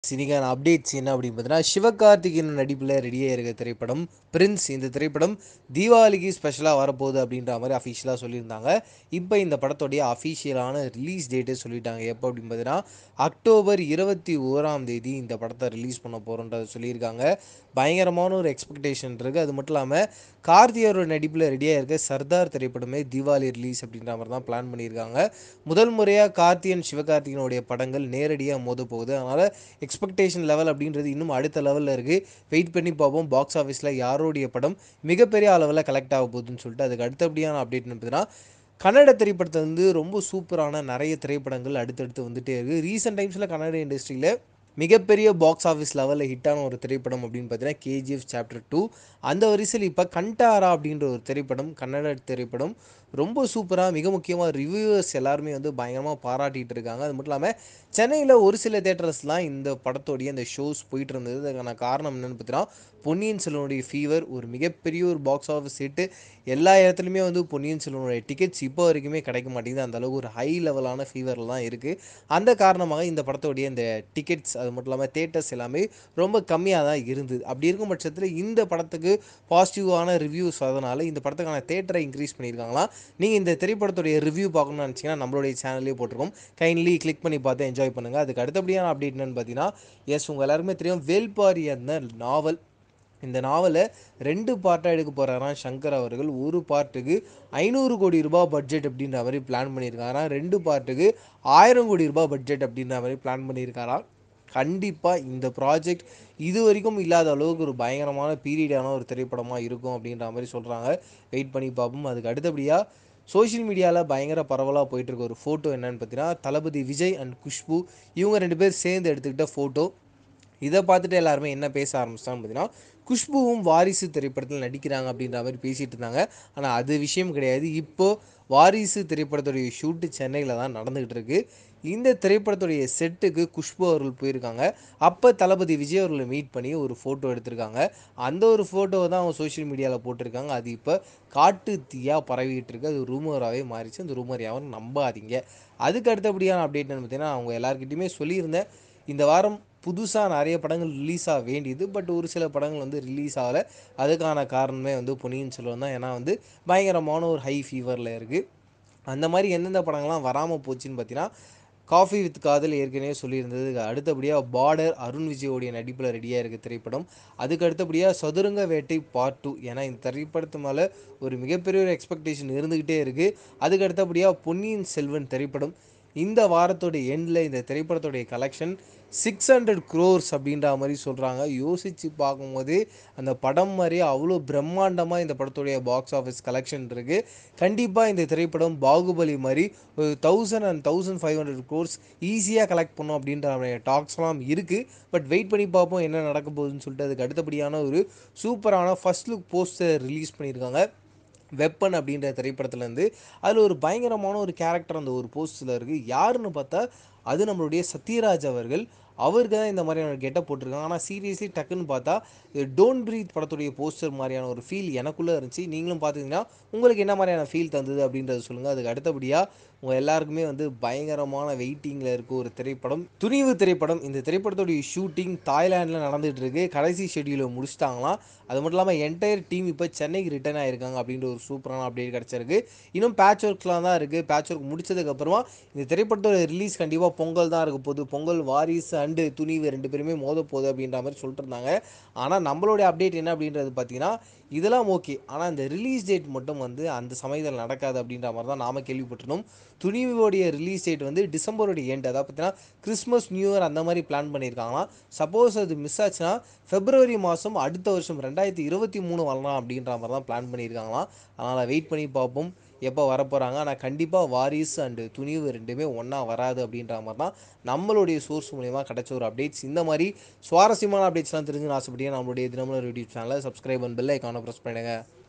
சினிகான updates என்ன அப்படின்னு பார்த்தீங்கன்னா சிவகார்த்திகேயன் நடிப்பில் ரெடியாக இருக்க திரைப்படம் பிரின்ஸ் இந்த திரைப்படம் தீபாவளிக்கு ஸ்பெஷலாக வரப்போகுது அப்படின்ற மாதிரி அஃபிஷியலாக சொல்லியிருந்தாங்க இப்போ இந்த படத்துடைய அஃபிஷியலான ரிலீஸ் டேட்டே சொல்லிட்டாங்க எப்போ அப்படின்னு பார்த்தீங்கன்னா அக்டோபர் இருபத்தி ஓராம் தேதி இந்த படத்தை ரிலீஸ் பண்ண போகிறோன்றத சொல்லியிருக்காங்க பயங்கரமான ஒரு எக்ஸ்பெக்டேஷன் இருக்குது அது மட்டும் இல்லாமல் கார்த்தியோட நடிப்பில் ரெடியாக இருக்க சர்தார் திரைப்படமே தீபாவளி ரிலீஸ் அப்படின்ற மாதிரி தான் பிளான் பண்ணியிருக்காங்க முதல் முறையாக கார்த்தியன் சிவகார்த்திகனுடைய படங்கள் நேரடியாக மோத போகுது அதனால் எக்ஸ்பெக்டேஷன் லெவல் அப்படின்றது இன்னும் அடுத்த லெவலில் இருக்குது வெயிட் பண்ணி பார்ப்போம் பாக்ஸ் ஆஃபீஸில் யாருடைய படம் மிகப்பெரிய அளவில் கலெக்ட் ஆக போகுதுன்னு சொல்லிட்டு அதுக்கு அடுத்தபடியான அப்டேட் பார்த்தீங்கன்னா கன்னட திரைப்படத்தை வந்து ரொம்ப சூப்பரான நிறைய திரைப்படங்கள் அடுத்தடுத்து வந்துட்டே இருக்குது ரீசெண்ட் டைம்ஸில் கன்னட இண்டஸ்ட்ரியில் மிகப்பெரிய பாக்ஸ் ஆஃபீஸ் லெவலில் ஹிட்டான ஒரு திரைப்படம் அப்படின்னு பார்த்தீங்கன்னா கேஜிஎஃப் சாப்டர் டூ அந்த வரிசையில் இப்போ கண்டாரா அப்படின்ற ஒரு திரைப்படம் கன்னட திரைப்படம் ரொம்ப சூப்பராக மிக முக்கியமாக ரிவ்யூவர்ஸ் எல்லாருமே வந்து பயங்கரமாக பாராட்டிகிட்டு இருக்காங்க அது மட்டும் இல்லாமல் சென்னையில் ஒரு சில தேட்டர்ஸ்லாம் இந்த படத்தோடைய இந்த ஷோஸ் போயிட்டு இருந்தது அதுக்கான காரணம் என்னென்னு பார்த்தீங்கன்னா பொன்னியின் செல்வனுடைய ஃபீவர் ஒரு மிகப்பெரிய ஒரு பாக்ஸ் ஆஃபீஸ் ஹிட்டு எல்லா இடத்துலையுமே வந்து பொன்னியின் செல்வனுடைய டிக்கெட்ஸ் இப்போ வரைக்குமே கிடைக்க மாட்டேங்குது அந்த அளவுக்கு ஒரு ஹை லெவலான ஃபீவரில் தான் இருக்குது அந்த காரணமாக இந்த படத்தோடைய இந்த டிக்கெட்ஸ் அது மட்டும் இல்லாமல் தேட்டர்ஸ் எல்லாமே ரொம்ப கம்மியாக தான் இருந்தது அப்படி இருக்கும் பட்சத்தில் இந்த படத்துக்கு பாசிட்டிவான ரிவ்யூஸ் வரதுனால இந்த படத்துக்கான தேட்டரை இன்க்ரீஸ் பண்ணியிருக்காங்களா நீங்கள் இந்த திரைப்படத்துடைய ரிவ்யூ பார்க்கணும்னு நினச்சிங்கன்னா நம்மளுடைய சேனல்லே போட்டிருக்கோம் கைண்ட்லி கிளிக் பண்ணி பார்த்து என்ஜாய் பண்ணுங்கள் அதுக்கு அடுத்தபடியான அப்டேட் என்னன்னு பார்த்தீங்கன்னா எஸ் உங்கள் எல்லாருக்குமே தெரியும் வேல்பாரி அந்த நாவல் இந்த நாவலை ரெண்டு பார்ட்டாக எடுக்க போகிறாராம் சங்கர் அவர்கள் ஒரு பார்ட்டுக்கு ஐநூறு கோடி ரூபாய் பட்ஜெட் அப்படின்ற மாதிரி பிளான் பண்ணியிருக்காராம் ரெண்டு பார்ட்டுக்கு ஆயிரம் கோடி ரூபாய் பட்ஜெட் அப்படின்ற மாதிரி பிளான் பண்ணியிருக்காராம் கண்டிப்பாக இந்த ப்ராஜெக்ட் இது வரைக்கும் இல்லாத அளவுக்கு ஒரு பயங்கரமான பீரியடான ஒரு திரைப்படமாக இருக்கும் அப்படின்ற மாதிரி சொல்கிறாங்க வெயிட் பண்ணி பார்ப்போம் அதுக்கு அடுத்தபடியாக சோஷியல் மீடியாவில் பயங்கர பரவலாக போயிட்டுருக்க ஒரு ஃபோட்டோ என்னன்னு பார்த்தீங்கன்னா தளபதி விஜய் அண்ட் குஷ்பு இவங்க ரெண்டு பேர் சேர்ந்து எடுத்துக்கிட்ட ஃபோட்டோ இதை பார்த்துட்டு எல்லாருமே என்ன பேச ஆரம்பிச்சிட்டான்னு பார்த்தீங்கன்னா குஷ்புவும் வாரிசு திரைப்படத்தில் நடிக்கிறாங்க அப்படின்ற மாதிரி பேசிகிட்டு இருந்தாங்க ஆனால் அது விஷயம் கிடையாது இப்போது வாரிசு திரைப்படத்துடைய ஷூட்டு சென்னையில் தான் நடந்துக்கிட்டு இருக்கு இந்த திரைப்படத்துடைய செட்டுக்கு குஷ்பு அவர்கள் போயிருக்காங்க அப்போ தளபதி விஜய் அவர்களை மீட் பண்ணி ஒரு ஃபோட்டோ எடுத்திருக்காங்க அந்த ஒரு ஃபோட்டோவை தான் அவங்க சோஷியல் மீடியாவில் போட்டிருக்காங்க அது இப்போ காட்டு தீயாக பரவிக்கிட்டு இருக்கு அது ரூமராகவே மாறிச்சு அந்த ரூமர் யாரும் நம்பாதீங்க அதுக்கு அடுத்தபடியான அப்டேட் பார்த்தீங்கன்னா அவங்க எல்லாருக்கிட்டையுமே சொல்லியிருந்தேன் இந்த வாரம் புதுசாக நிறைய படங்கள் ரிலீஸ் ஆக வேண்டியது பட் ஒரு சில படங்கள் வந்து ரிலீஸ் ஆகலை அதுக்கான காரணமே வந்து பொன்னியின் செல்வன் தான் ஏன்னா வந்து பயங்கரமான ஒரு ஹை ஃபீவரில் இருக்குது அந்த மாதிரி எந்தெந்த படங்கள்லாம் வராமல் போச்சுன்னு பார்த்தீங்கன்னா காஃபி வித் காதல் ஏற்கனவே சொல்லியிருந்தது அடுத்தபடியாக பார்டர் அருண் விஜயோடைய நடிப்பில் ரெடியாக இருக்க திரைப்படம் அதுக்கு அடுத்தபடியாக சதுரங்க வேட்டை பார்ட் டூ ஏன்னா இந்த திரைப்படத்து மேலே ஒரு மிகப்பெரிய ஒரு எக்ஸ்பெக்டேஷன் இருந்துக்கிட்டே இருக்குது அதுக்கு அடுத்தபடியாக பொன்னியின் செல்வன் திரைப்படம் இந்த வாரத்தோடைய எண்டில் இந்த திரைப்படத்துடைய கலெக்ஷன் சிக்ஸ் ஹண்ட்ரட் க்ரோர்ஸ் அப்படின்ற மாதிரி சொல்கிறாங்க யோசித்து பார்க்கும்போது அந்த படம் மாதிரியே அவ்வளோ பிரம்மாண்டமாக இந்த படத்துடைய பாக்ஸ் ஆஃபீஸ் கலெக்ஷன் இருக்குது கண்டிப்பாக இந்த திரைப்படம் பாகுபலி மாதிரி ஒரு thousand and thousand five hundred crores ஈஸியாக கலெக்ட் பண்ணோம் அப்படின்ற டாக்ஸ்லாம் இருக்குது பட் வெயிட் பண்ணி பார்ப்போம் என்ன நடக்க போகுதுன்னு சொல்லிட்டு அதுக்கு அடுத்தபடியான ஒரு சூப்பரான ஃபஸ்ட் லுக் போஸ்டர் ரிலீஸ் பண்ணியிருக்காங்க வெப்பன் அப்படின்ற திரைப்படத்துலேருந்து அதில் ஒரு பயங்கரமான ஒரு கேரக்டர் அந்த ஒரு போஸ்டில் இருக்குது யாருன்னு பார்த்தா அது நம்மளுடைய சத்யராஜ் அவர்கள் அவருக்கு தான் இந்த மாதிரியான கெட்டப் போட்டிருக்காங்க ஆனால் சீரியஸ்லி டக்குன்னு பார்த்தா டோன்ட் பிரீத் படத்துடைய போஸ்டர் மாதிரியான ஒரு ஃபீல் எனக்குள்ளே இருந்துச்சு நீங்களும் பார்த்தீங்கன்னா உங்களுக்கு என்ன மாதிரியான ஃபீல் தந்தது அப்படின்றத சொல்லுங்கள் அதுக்கு அடுத்தபடியாக உங்கள் எல்லாருக்குமே வந்து பயங்கரமான வெயிட்டிங்கில் இருக்க ஒரு திரைப்படம் துணிவு திரைப்படம் இந்த திரைப்படத்துடைய ஷூட்டிங் தாய்லாண்டில் நடந்துகிட்டு இருக்கு கடைசி ஷெடியூலை முடிச்சிட்டாங்களாம் அது மட்டும் இல்லாமல் என்டையர் டீம் இப்போ சென்னைக்கு ரிட்டர்ன் ஆயிருக்காங்க அப்படின்ற ஒரு சூப்பரான அப்டேட் கிடச்சிருக்கு இன்னும் பேட்ச் ஒர்க்லாம் தான் இருக்குது பேட்ச் ஒர்க் முடிச்சதுக்கப்புறமா இந்த திரைப்படத்தோட ரிலீஸ் கண்டிப்பாக பொங்கல் தான் இருக்க போகுது பொங்கல் வாரிசு அண்டு துணிவு ரெண்டு பேருமே மோத போகுது அப்படின்ற மாதிரி சொல்லிட்டு இருந்தாங்க ஆனால் நம்மளுடைய அப்டேட் என்ன அப்படின்றது பார்த்தீங்கன்னா இதெல்லாம் ஓகே ஆனால் இந்த ரிலீஸ் டேட் மட்டும் வந்து அந்த சமயத்தில் நடக்காது அப்படின்ற மாதிரி தான் நாம் கேள்விப்பட்டிருந்தோம் துணிவோடைய ரிலீஸ் டேட் வந்து டிசம்பருடைய எண்ட் அதாவது பார்த்தீங்கன்னா கிறிஸ்மஸ் நியூ இயர் அந்த மாதிரி பிளான் பண்ணியிருக்காங்களாம் சப்போஸ் அது மிஸ் ஆச்சுன்னா ஃபெப்ரவரி மாதம் அடுத்த வருஷம் ரெண்டாயிரத்தி இருபத்தி மூணு வரலாம் அப்படின்ற மாதிரி தான் பிளான் பண்ணியிருக்காங்களாம் அதனால் வெயிட் பண்ணி பார்ப்போம் எப்போ வரப்போகிறாங்க ஆனால் கண்டிப்பாக வாரிசு அண்டு துணிவு ரெண்டுமே ஒன்றா வராது அப்படின்ற மாதிரி தான் நம்மளுடைய சோர்ஸ் மூலயமா கிடைச்ச ஒரு அப்டேட்ஸ் இந்த மாதிரி சுவாரஸ்யமான அப்டேட்ஸ்லாம் தெரிஞ்சுன்னு ஆசைப்பட்டீங்க நம்மளுடைய தினமலர் யூடியூப் சேனலை சப்ஸ்கிரைப் பண்ண பெல் ஐக்கானை ப்ரெஸ் பண்ணுங்கள்